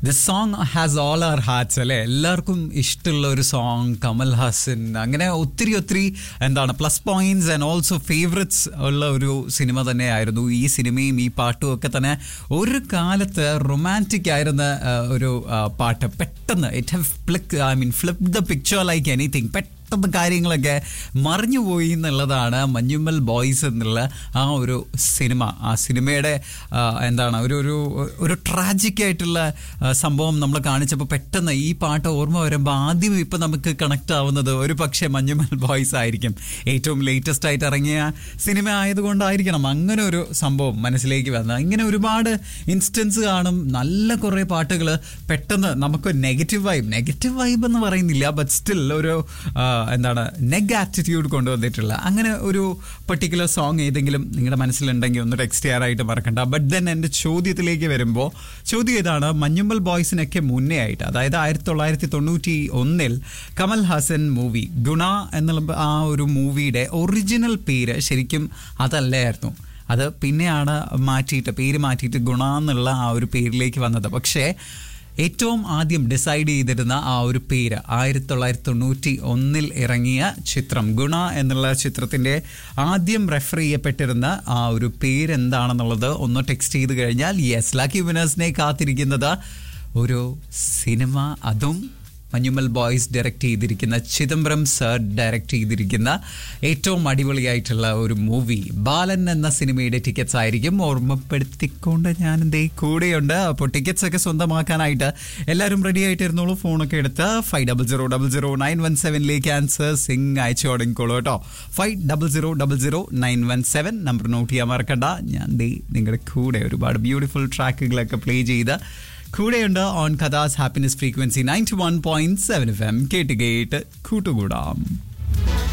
the song has all our hearts അല്ലെ എല്ലാവർക്കും ഇഷ്ടമുള്ള ഒരു സോങ് കമൽ ഹാസൻ അങ്ങനെ ഒത്തിരി ഒത്തിരി എന്താണ് plus points and also favourites ഉള്ള ഒരു സിനിമ തന്നെയായിരുന്നു ഈ സിനിമയും ഈ പാട്ടും ഒക്കെ തന്നെ ഒരു കാലത്ത് റൊമാൻറ്റിക് ആയിരുന്ന ആ, ഒരു ആ, പാട്ട് പെട്ടെന്ന് it have flick I mean flip the picture like anything പെട്ടെന്ന് കാര്യങ്ങളൊക്കെ മറിഞ്ഞുപോയി എന്നുള്ളതാണ് മഞ്ഞുമ്മൽ ബോയ്സ് എന്നുള്ള ആ ഒരു സിനിമ ആ സിനിമയുടെ ആ, എന്താണ് ഒരു ഒരു ഒരു ട്രാജിക് ആയിട്ടുള്ള ആ, സംഭവം നമ്മൾ കാണിച്ചപ്പോൾ പെട്ടെന്ന് ഈ പാട്ട് ഓർമ്മ വരുമ്പോൾ ആദ്യം ഇപ്പം നമുക്ക് കണക്ട് ആവുന്നത് ഒരു പക്ഷേ മഞ്ഞുമ്മൽ ബോയ്സ് ആയിരിക്കും ഏറ്റവും ലേറ്റസ്റ്റ് ആയിട്ട് ഇറങ്ങിയ സിനിമ ആയതുകൊണ്ടായിരിക്കണം അങ്ങനെ ഒരു സംഭവം മനസ്സിലേക്ക് വന്നത് ഇങ്ങനെ ഒരുപാട് ഇൻസ്റ്റൻസ് കാണും നല്ല കുറേ പാട്ടുകൾ പെട്ടെന്ന് നമുക്ക് നെഗറ്റീവ് വൈബ് നെഗറ്റീവ് വൈബ് എന്ന് പറയുന്നില്ല ബട്ട് സ്റ്റിൽ ഒരു ആ, എന്താണ് നെഗ് ആറ്റിറ്റ്യൂഡ് കൊണ്ടുവന്നിട്ടുള്ള അങ്ങനെ ഒരു പെർട്ടിക്കുലർ സോങ് ഏതെങ്കിലും നിങ്ങളുടെ മനസ്സിലുണ്ടെങ്കിൽ ഒന്ന് ടെക്സ്റ്റ് ചെയ്യാനായിട്ട് മറക്കണ്ട ബട്ട് ദെൻ എൻ്റെ ചോദ്യത്തിലേക്ക് വരുമ്പോൾ ചോദ്യം ഇതാണ് മഞ്ഞുമ്മൽ ബോയ്സിനൊക്കെ മുന്നേ ആയിട്ട് അതായത് ആയിരത്തി തൊള്ളായിരത്തി തൊണ്ണൂറ്റി ഒന്നിൽ കമൽ ഹാസൻ മൂവി ഗുണ എന്നുള്ള ആ ഒരു മൂവിയുടെ ഒറിജിനൽ പേര് ശരിക്കും അതല്ലായിരുന്നു അത് പിന്നെയാണ് മാറ്റിയിട്ട് പേര് മാറ്റിയിട്ട് ഗുണ എന്നുള്ള ആ ഒരു പേരിലേക്ക് വന്നത് പക്ഷേ ഏറ്റവും ആദ്യം ഡിസൈഡ് ചെയ്തിരുന്ന ആ ഒരു പേര് ആയിരത്തി തൊള്ളായിരത്തി തൊണ്ണൂറ്റി ഒന്നിൽ ഇറങ്ങിയ ചിത്രം ഗുണ എന്നുള്ള ചിത്രത്തിൻ്റെ ആദ്യം റെഫർ ചെയ്യപ്പെട്ടിരുന്ന ആ ഒരു പേര് എന്താണെന്നുള്ളത് ഒന്ന് ടെക്സ്റ്റ് ചെയ്ത് കഴിഞ്ഞാൽ യെസ് ലക്കി വിനേഴ്സിനെ കാത്തിരിക്കുന്നത് ഒരു സിനിമ അതും മഞ്ഞുമൽ ബോയ്സ് ഡയറക്റ്റ് ചെയ്തിരിക്കുന്ന ചിദംബരം സർ ഡയറക്റ്റ് ചെയ്തിരിക്കുന്ന ഏറ്റവും അടിപൊളിയായിട്ടുള്ള ഒരു മൂവി ബാലൻ എന്ന സിനിമയുടെ ടിക്കറ്റ്സ് ആയിരിക്കും ഓർമ്മപ്പെടുത്തിക്കൊണ്ട് ഞാൻ എന്തേ കൂടെയുണ്ട് അപ്പോൾ ടിക്കറ്റ്സ് ഒക്കെ സ്വന്തമാക്കാനായിട്ട് എല്ലാവരും റെഡി ആയിട്ടിരുന്നോളൂ ഫോണൊക്കെ എടുത്ത് five double zero double zero nine one സെവനിലേക്ക് ആൻസർ സിംഗ് അയച്ചു തുടങ്ങിക്കോളൂ കേട്ടോ five double zero double zero nine one seven number note ചെയ്യാൻ മറക്കണ്ട ഞാൻ ദേ നിങ്ങളുടെ കൂടെ ഒരുപാട് ബ്യൂട്ടിഫുൾ ട്രാക്കുകളൊക്കെ പ്ലേ ചെയ്ത് കൂടെയുണ്ട് ഓൺ കഥാസ് happiness frequency ninety one point seven F M കേട്ട് കേട്ട് കൂട്ടുകൂടാം